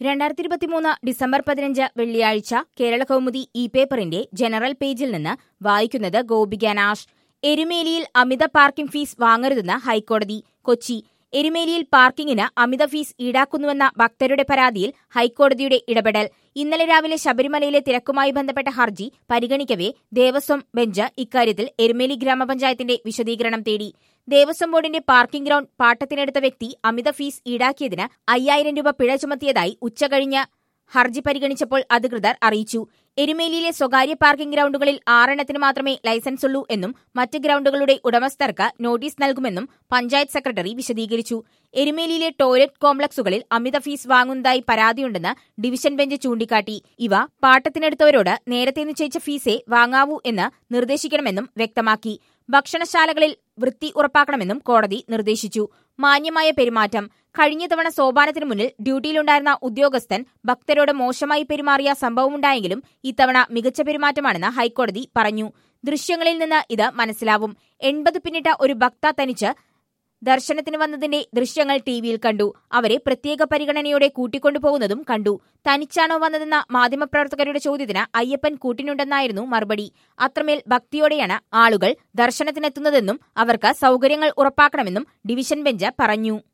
രണ്ടായിരത്തി ഇരുപത്തിമൂന്ന് ഡിസംബർ പതിനഞ്ച് വെള്ളിയാഴ്ച കേരള കൗമുദി ഇ പേപ്പറിന്റെ ജനറൽ പേജിൽ നിന്ന് വായിക്കുന്നത് ഗോപിക നാഷ് എരുമേലിയിൽ അമിത പാർക്കിംഗ് ഫീസ് വാങ്ങരുതെന്ന് ഹൈക്കോടതി കൊച്ചി എരുമേലിയിൽ പാർക്കിങ്ങിന് അമിത ഫീസ് ഈടാക്കുന്നുവെന്ന ഭക്തരുടെ പരാതിയിൽ ഹൈക്കോടതിയുടെ ഇടപെടൽ ഇന്നലെ രാവിലെ ശബരിമലയിലെ തിരക്കുമായി ബന്ധപ്പെട്ട ഹർജി പരിഗണിക്കവേ ദേവസ്വം ബെഞ്ച് ഇക്കാര്യത്തിൽ എരുമേലി ഗ്രാമപഞ്ചായത്തിന്റെ വിശദീകരണം തേടി ദേവസ്വം ബോർഡിന്റെ പാർക്കിംഗ് ഗ്രൗണ്ട് പാട്ടത്തിനെടുത്ത വ്യക്തി അമിത ഫീസ് ഈടാക്കിയതിന് അയ്യായിരം രൂപ പിഴ ചുമത്തിയതായി ഉച്ചകഴിഞ്ഞ് ഹർജി പരിഗണിച്ചപ്പോൾ അധികൃതർ അറിയിച്ചു എരുമേലിയിലെ സ്വകാര്യ പാർക്കിംഗ് ഗ്രൗണ്ടുകളിൽ ആറെണ്ണത്തിന് മാത്രമേ ലൈസൻസ് ഉള്ളൂ എന്നും മറ്റ് ഗ്രൗണ്ടുകളുടെ ഉടമസ്ഥർക്ക് നോട്ടീസ് നൽകുമെന്നും പഞ്ചായത്ത് സെക്രട്ടറി വിശദീകരിച്ചു എരുമേലിയിലെ ടോയ്ലറ്റ് കോംപ്ലക്സുകളിൽ അമിത ഫീസ് വാങ്ങുന്നതായി പരാതിയുണ്ടെന്ന് ഡിവിഷൻ ബെഞ്ച് ചൂണ്ടിക്കാട്ടി ഇവ പാട്ടത്തിനെടുത്തവരോട് നേരത്തെ നിശ്ചയിച്ച ഫീസേ വാങ്ങാവൂ എന്ന് നിർദ്ദേശിക്കണമെന്നും വ്യക്തമാക്കി ഭക്ഷണശാലകളിൽ വൃത്തി ഉറപ്പാക്കണമെന്നും കോടതി നിർദ്ദേശിച്ചു മാന്യമായ പെരുമാറ്റം കഴിഞ്ഞ തവണ സോപാനത്തിനു മുന്നിൽ ഡ്യൂട്ടിയിലുണ്ടായിരുന്ന ഉദ്യോഗസ്ഥൻ ഭക്തരോട് മോശമായി പെരുമാറിയ സംഭവമുണ്ടായെങ്കിലും ഇത്തവണ മികച്ച പെരുമാറ്റമാണെന്ന് ഹൈക്കോടതി പറഞ്ഞു ദൃശ്യങ്ങളിൽ നിന്ന് ഇത് മനസ്സിലാവും എൺപത് പിന്നിട്ട ഒരു ഭക്ത തനിച്ച് ദർശനത്തിന് വന്നതിന്റെ ദൃശ്യങ്ങൾ ടിവിയിൽ കണ്ടു അവരെ പ്രത്യേക പരിഗണനയോടെ കൂട്ടിക്കൊണ്ടുപോകുന്നതും കണ്ടു തനിച്ചാണോ വന്നതെന്ന മാധ്യമപ്രവർത്തകരുടെ ചോദ്യത്തിന് അയ്യപ്പൻ കൂട്ടിനുണ്ടെന്നായിരുന്നു മറുപടി അത്രമേൽ ഭക്തിയോടെയാണ് ആളുകൾ ദർശനത്തിനെത്തുന്നതെന്നും അവർക്ക് സൗകര്യങ്ങൾ ഉറപ്പാക്കണമെന്നും ഡിവിഷൻ ബെഞ്ച് പറഞ്ഞു